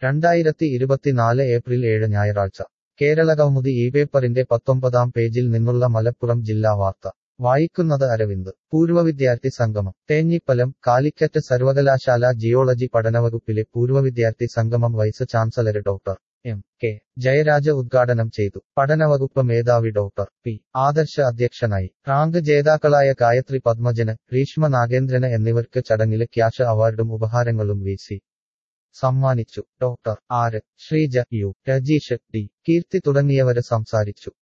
രണ്ടായിരത്തി ഇരുപത്തിനാല് ഏപ്രിൽ ഏഴ് ഞായറാഴ്ച കേരളകൗമുദി ഈ പേപ്പറിന്റെ പത്തൊമ്പതാം പേജിൽ നിന്നുള്ള മലപ്പുറം ജില്ലാ വാർത്ത വായിക്കുന്നത് അരവിന്ദ് പൂർവ്വ വിദ്യാർത്ഥി സംഗമം തേഞ്ഞിപ്പലം കാലിക്കറ്റ് സർവകലാശാല ജിയോളജി പഠനവകുപ്പിലെ പൂർവ്വ വിദ്യാർത്ഥി സംഗമം vice chancellor doctor M K Jayaraj ഉദ്ഘാടനം ചെയ്തു പഠനവകുപ്പ് മേധാവി ഡോക്ടർ പി ആദർശ അധ്യക്ഷനായി റാങ്ക് ജേതാക്കളായ ഗായത്രി പത്മജന് ഗ്രീഷ്മ നാഗേന്ദ്രന് എന്നിവർക്ക് ചടങ്ങില് ക്യാഷ് അവാർഡും ഉപഹാരങ്ങളും വി സി സമ്മാനിച്ചു doctor R Sreeja U Rajeesh D Keerthi തുടങ്ങിയവര് സംസാരിച്ചു